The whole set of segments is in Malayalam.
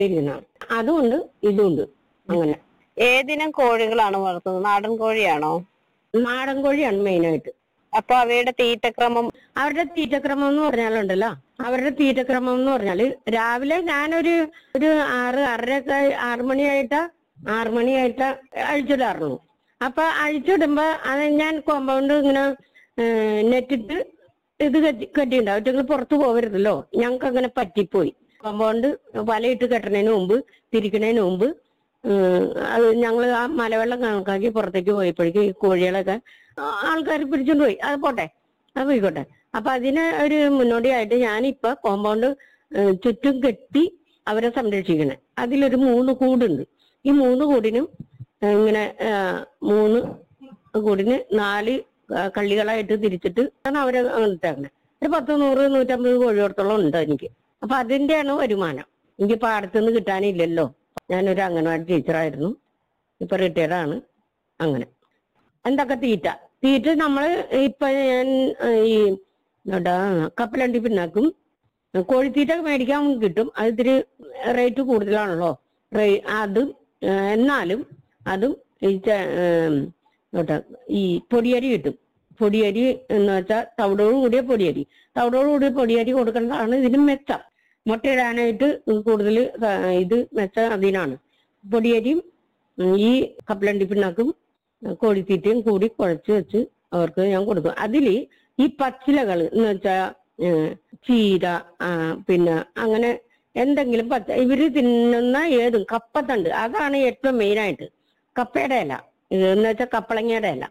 ഇരിക്കുന്ന അതുകൊണ്ട് ഇതുണ്ട് അങ്ങനെ ഏതിനം കോഴികളാണ് വളർത്തുന്നത് നാടൻ കോഴിയാണോ നാടൻ കോഴിയാണ് മെയിനായിട്ട് അപ്പൊ അവയുടെ തീറ്റക്രമം അവരുടെ തീറ്റക്രമം എന്ന് പറഞ്ഞാലുണ്ടല്ലോ അവരുടെ തീറ്റക്രമം എന്ന് പറഞ്ഞാല് രാവിലെ ഞാനൊരു ഒരു ആറ് ആറരയൊക്കെ ആറ് മണിയായിട്ടാ ആറ് മണിയായിട്ടാ അഴിച്ചിടാറുള്ളൂ അപ്പൊ അഴിച്ചിടുമ്പോ അത് ഞാൻ കോമ്പൗണ്ട് ഇങ്ങനെ നെറ്റിട്ട് ഇത് കെട്ടി കെട്ടിയിട്ടുണ്ടാവും അവറ്റങ്ങൾ പുറത്തു പോകരുതല്ലോ ഞങ്ങൾക്ക് അങ്ങനെ പറ്റിപ്പോയി കോമ്പൗണ്ട് വലയിട്ട് കെട്ടണതിന് മുമ്പ് തിരിക്കണതിന് മുമ്പ് ഉം, അത് ഞങ്ങൾ ആ മലവെള്ളം കണക്കാക്കി പുറത്തേക്ക് പോയപ്പോഴേക്കും ഈ കോഴികളൊക്കെ ആൾക്കാർ പിടിച്ചോണ്ട് പോയി അത് പോട്ടെ അത് പോയിക്കോട്ടെ അപ്പൊ അതിന് ഒരു മുന്നോടിയായിട്ട് ഞാനിപ്പോ കോമ്പൗണ്ട് ഏഹ്, ചുറ്റും കെട്ടി അവരെ സംരക്ഷിക്കണേ അതിലൊരു മൂന്ന് കൂടുണ്ട് ഈ മൂന്ന് കൂടിനും ഏഹ്, ഇങ്ങനെ ഏഹ്, മൂന്ന് കൂടിന് നാല് ആ, കള്ളികളായിട്ട് തിരിച്ചിട്ട് ആണ് അവരെ ഇട്ടേക്കണേ ഒരു പത്ത് നൂറ് നൂറ്റമ്പത് കോഴിയോടത്തോളം ഉണ്ട് എനിക്ക് അപ്പൊ അതിന്റെയാണ് വരുമാനം എനിക്ക് പാടത്തുനിന്ന് കിട്ടാനില്ലല്ലോ ഞാനൊരു അംഗൻവാടി ടീച്ചറായിരുന്നു ഇപ്പൊ റിട്ടയർഡ് ആണ് അങ്ങനെ എന്തൊക്കെ തീറ്റ തീറ്റ നമ്മള് ഇപ്പൊ ഞാൻ ഏഹ്, ഈ എന്താ കപ്പലണ്ടി പിന്നാക്കും കോഴിത്തീറ്റ മേടിക്കാൻ കിട്ടും അത് ഇത്തിരി റേറ്റ് കൂടുതലാണല്ലോ റേ- അതും ഏഹ്, എന്നാലും അതും ഈ ചെ- ഏം, എന്താ ഈ പൊടിയരി കിട്ടും പൊടിയരി എന്ന് വെച്ചാൽ തവിടോട് കൂടിയ പൊടിയരി തവിടോട് കൂടിയ പൊടിയരി കൊടുക്കേണ്ടതാണ് ഇതിന് മെച്ചം മുട്ടയിടാനായിട്ട് കൂടുതൽ ഇത് മെച്ചം അതിനാണ് പൊടിയരിയും ഉം, ഈ കപ്പലണ്ടി പിണ്ണാക്കും കോഴിത്തീറ്റയും കൂടി കുഴച്ച് വെച്ച് അവർക്ക് ഞാൻ കൊടുക്കും അതില് ഈ പച്ചിലകൾ എന്ന് വെച്ചാ ഏഹ്, ചീര ആ, പിന്നെ അങ്ങനെ എന്തെങ്കിലും പച്ച ഇവര് തിന്നുന്ന ഏതും കപ്പത്തണ്ട് അതാണ് ഏറ്റവും മെയിനായിട്ട് കപ്പയുടെ ഇല ഇത് എന്ന് വെച്ചാൽ കപ്പളങ്ങയുടെ ഇല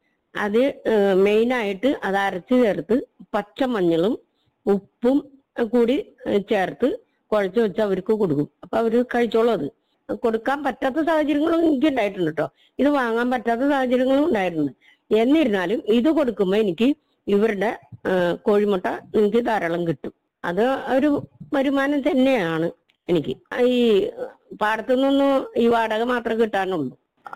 അത് മെയിനായിട്ട് അത് അരച്ച് ചേർത്ത് പച്ചമഞ്ഞളും ഉപ്പും കൂടി ഏഹ്, ചേർത്ത് കുഴച്ച് വെച്ച് അവർക്ക് കൊടുക്കും അപ്പൊ അവര് കഴിച്ചോളും അത് കൊടുക്കാൻ പറ്റാത്ത സാഹചര്യങ്ങളും എനിക്ക് ഉണ്ടായിട്ടുണ്ട് കേട്ടോ ഇത് വാങ്ങാൻ പറ്റാത്ത സാഹചര്യങ്ങളും ഉണ്ടായിട്ടുണ്ട് എന്നിരുന്നാലും ഇത് കൊടുക്കുമ്പോ എനിക്ക് ഇവരുടെ ആ, കോഴിമുട്ട എനിക്ക് ധാരാളം കിട്ടും അത് ഒരു വരുമാനം തന്നെയാണ് എനിക്ക് ഈ പാടത്തു നിന്നൊന്നും ഈ വാടക മാത്രമേ കിട്ടാനുള്ളൂ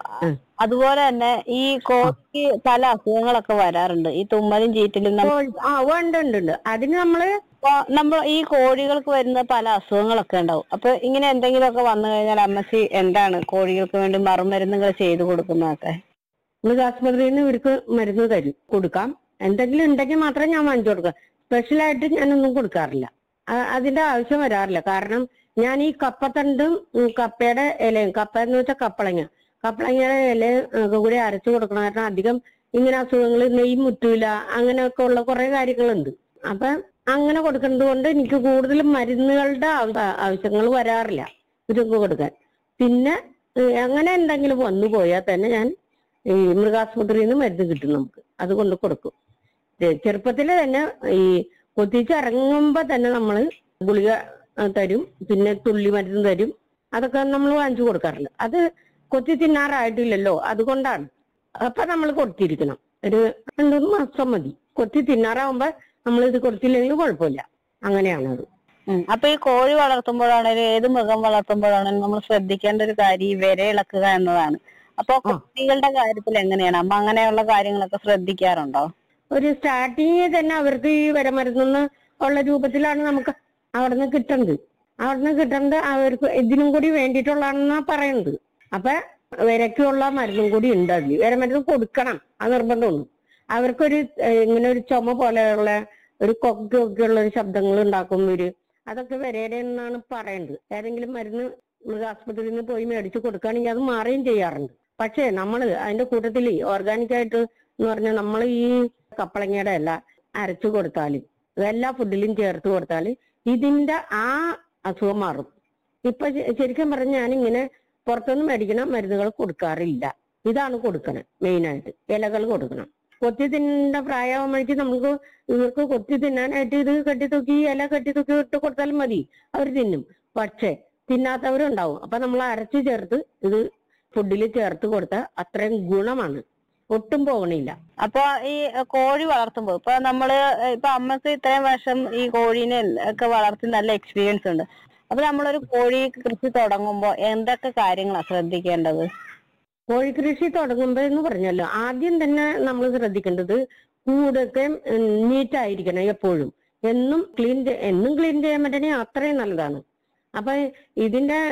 അതുപോലെ തന്നെ ഈ കോഴിക്ക് പല അസുഖങ്ങളൊക്കെ വരാറുണ്ട് ഈ തുമ്മലും ചീറ്റലും നമ്മ- കോഴി- ആ ഉണ്ട് ഉണ്ട് ഉണ്ട് അതിന് നമ്മള് അപ്പൊ നമ്മൾ ഈ കോഴികൾക്ക് വരുന്ന പല അസുഖങ്ങളൊക്കെ ഉണ്ടാവും അപ്പൊ ഇങ്ങനെ എന്തെങ്കിലുമൊക്കെ വന്നു കഴിഞ്ഞാൽ അമ്മച്ചി എന്താണ് കോഴികൾക്ക് വേണ്ടി മറുമരുന്നുകൾ ചെയ്തു കൊടുക്കുന്നതൊക്കെ മൃഗാസ്പത്രിയിൽ നിന്ന് ഇവർക്ക് മരുന്ന് തരും കൊടുക്കാം എന്തെങ്കിലും ഉണ്ടെങ്കിൽ മാത്രമേ ഞാൻ വാങ്ങിച്ചു കൊടുക്കാം സ്പെഷ്യലായിട്ട് ഞാനൊന്നും കൊടുക്കാറില്ല ആ- അതിന്റെ ആവശ്യം വരാറില്ല കാരണം ഞാൻ ഈ കപ്പത്തണ്ടും ഉം, കപ്പയുടെ ഇലയും കപ്പ എന്ന് വെച്ചാൽ കപ്പളങ്ങ കപ്പളങ്ങയുടെ ഇലയും ഒക്കെ കൂടി അരച്ചു കൊടുക്കണം കാരണം അധികം ഇങ്ങനെ അസുഖങ്ങൾ നെയ് മുറ്റൂല അങ്ങനെയൊക്കെ ഉള്ള കുറെ കാര്യങ്ങളുണ്ട് അപ്പൊ അങ്ങനെ കൊടുക്കുന്നത് കൊണ്ട് എനിക്ക് കൂടുതലും മരുന്നുകളുടെ ആവശ്യങ്ങൾ വരാറില്ല ഇതൊക്കെ കൊടുക്കാൻ പിന്നെ ഏഹ്, അങ്ങനെ എന്തെങ്കിലും വന്നു പോയാൽ തന്നെ ഞാൻ ഈ മൃഗാസ്പത്രിയിൽ നിന്ന് മരുന്ന് കിട്ടും നമുക്ക് അത് കൊണ്ട് കൊടുക്കും ചെ- ചെറുപ്പത്തില് തന്നെ ഈ കൊത്തിച്ചിറങ്ങുമ്പോ തന്നെ നമ്മൾ ഗുളിക ആ, തരും പിന്നെ തുള്ളി മരുന്ന് തരും അതൊക്കെ നമ്മൾ വാങ്ങിച്ചു കൊടുക്കാറുണ്ട് അത് കൊത്തി തിന്നാറായിട്ടില്ലല്ലോ അതുകൊണ്ടാണ് അപ്പൊ നമ്മൾ കൊടുത്തിരിക്കണം ഒരു രണ്ടൂന്ന് മാസം മതി കൊത്തി തിന്നാറാവുമ്പോ നമ്മൾ ഇത് കൊടുത്തില്ലെങ്കിൽ കുഴപ്പമില്ല അങ്ങനെയാണത് ഉം. അപ്പൊ ഈ കോഴി വളർത്തുമ്പോഴാണെങ്കിലും ഏത് മൃഗം വളർത്തുമ്പോഴാണെങ്കിലും നമ്മൾ ശ്രദ്ധിക്കേണ്ട ഒരു കാര്യം ഈ വിര ഇളക്കുക എന്നതാണ് അപ്പൊ കുട്ടികളുടെ കാര്യത്തിൽ എങ്ങനെയാണ് അമ്മ അങ്ങനെയുള്ള കാര്യങ്ങളൊക്കെ ശ്രദ്ധിക്കാറുണ്ടോ ഒരു സ്റ്റാർട്ടിങ് തന്നെ അവർക്ക് ഈ വരമരുന്ന് ഉള്ള രൂപത്തിലാണ് നമുക്ക് അവിടുന്ന് കിട്ടുന്നത് അവിടുന്ന് കിട്ടുന്നത് അവർക്ക് ഇതിനും കൂടി വേണ്ടിയിട്ടുള്ളതാണെന്നാ പറയുന്നത് അപ്പൊ വിരക്കുള്ള മരുന്നും കൂടി ഉണ്ട് അതിൽ വിരമരുന്ന് കൊടുക്കണം അത് നിർബന്ധമുണ്ട് അവർക്കൊരു ഏഹ്, ഇങ്ങനെ ഒരു ചുമ പോലെയുള്ള ഒരു കൊക്കൊക്കെ ഉള്ള ഒരു ശബ്ദങ്ങൾ ഉണ്ടാക്കും ഇവര് അതൊക്കെ വരയുടെ എന്നാണ് പറയുന്നത് ഏതെങ്കിലും മരുന്ന് മൃഗാസ്പത്രിയിൽ നിന്ന് പോയി മേടിച്ച് കൊടുക്കുകയാണെങ്കിൽ അത് മാറുകയും ചെയ്യാറുണ്ട് പക്ഷേ നമ്മൾ അതിന്റെ കൂട്ടത്തിൽ ഓർഗാനിക് ആയിട്ട് എന്ന് പറഞ്ഞാൽ നമ്മൾ ഈ കപ്പളങ്ങയുടെ എല്ലാം അരച്ചു കൊടുത്താൽ എല്ലാ ഫുഡിലും ചേർത്ത് കൊടുത്താൽ ഇതിന്റെ ആ അസുഖം മാറും ഇപ്പൊ ശ- ശരിക്കും പറഞ്ഞ ഞാനിങ്ങനെ പുറത്തുനിന്ന് മേടിക്കണ മരുന്നുകൾ കൊടുക്കാറില്ല ഇതാണ് കൊടുക്കണേ മെയിനായിട്ട് ഇലകൾ കൊടുക്കണം കൊത്തി തിന്നേണ്ട പ്രായമാകുമ്പോഴേക്കും നമുക്ക് ഇവർക്ക് കൊത്തി തിന്നാനായിട്ട് ഇത് കെട്ടിത്തൂക്കി ഇല കെട്ടിത്തൂക്കി ഇട്ട് കൊടുത്താലും മതി അവർ തിന്നും പക്ഷേ തിന്നാത്തവരുണ്ടാവും അപ്പൊ നമ്മൾ അരച്ചു ചേർത്ത് ഇത് ഫുഡിൽ ചേർത്ത് കൊടുത്താൽ അത്രയും ഗുണമാണ് ഒട്ടും പോകണില്ല അപ്പൊ ഈ കോഴി വളർത്തുമ്പോൾ ഇപ്പൊ നമ്മള് ഇപ്പൊ അമ്മക്ക് ഇത്രയും വർഷം ഈ കോഴീനെ ഒക്കെ വളർത്തി നല്ല എക്സ്പീരിയൻസ് ഉണ്ട് അപ്പൊ നമ്മളൊരു കോഴി കൃഷി തുടങ്ങുമ്പോ എന്തൊക്കെ കാര്യങ്ങളാണ് ശ്രദ്ധിക്കേണ്ടത് കോഴിക്കൃഷി തുടങ്ങുമ്പോ എന്ന് പറഞ്ഞല്ലോ ആദ്യം തന്നെ നമ്മൾ ശ്രദ്ധിക്കേണ്ടത് കൂടൊക്കെ നീറ്റ് ആയിരിക്കണം എപ്പോഴും എന്നും ക്ലീൻ എന്നും ക്ലീൻ ചെയ്യാൻ പറ്റണേ അത്രയും നല്ലതാണ് അപ്പൊ ഇതിന്റെ